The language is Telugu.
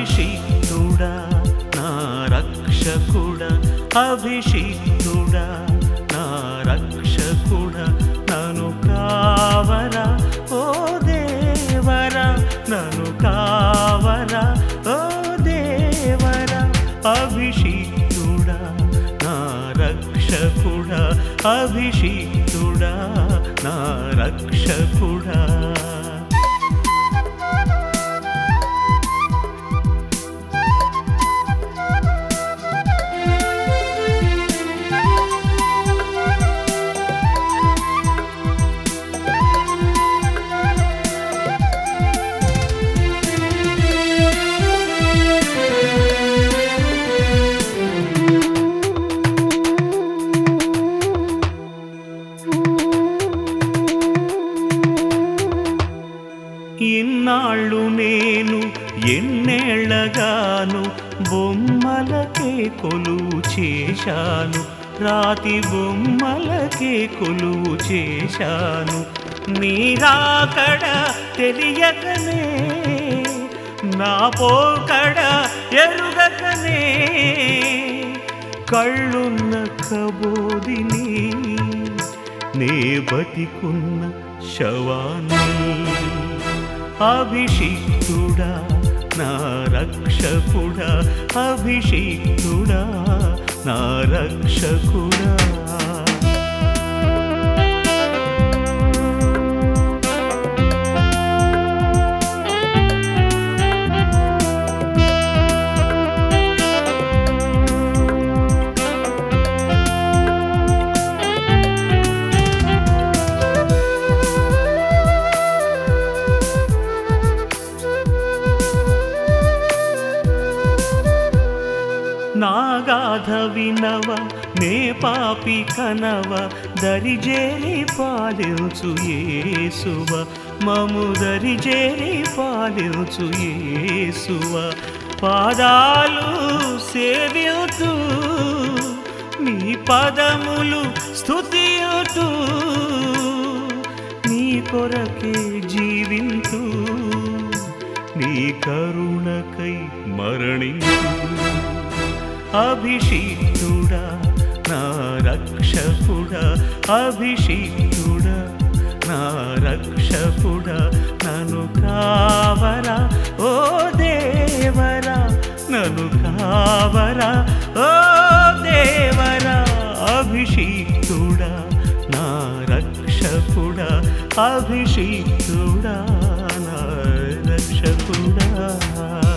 అభిషిక్తుడా నా రక్షకుడా అభిషిక్తుడా నా రక్షకుడా నను కావరా ఓ దేవరా నను కావరా ఓ దేవరా అభిషిక్తుడా నా రక్షకుడా అభిషిక్తుడా నా రక్షకుడా ఇన్నాళ్ళు నేను ఎన్నేళ్లగాను బొమ్మలకే కొలువు చేశాను రాతి బొమ్మలకే కొలువు చేశాను నీరాకడ తెలియకనే నా పోకడ ఎరుగకనే కళ్ళున్న కబోదిని నే బతికున్న శవాన్ని అభిషిక్తుడా నా రక్షకుడా అభిషిక్తుడా నా రక్షకుడా నాగాధ వినవ నే పాపి కనవ దరిజేరి పాలించు యేసువ మము దరిజేరి పాలించు యేసువ పాదాలు సేవ్యుతూ నీ పదములు స్థుతియుతూ నీ కొరకే జీవింతూ నీ కరుణకై మరణించు అభిషిక్తుడా నా రక్షకుడా అభిషిక్తుడా నా రక్షకుడా నన్ను కావరా ఓ దేవరా నన్ను కావరా ఓ దేవరా అభిషిక్తుడా నా రక్షకుడా అభిషిక్తుడా నా రక్షకుడా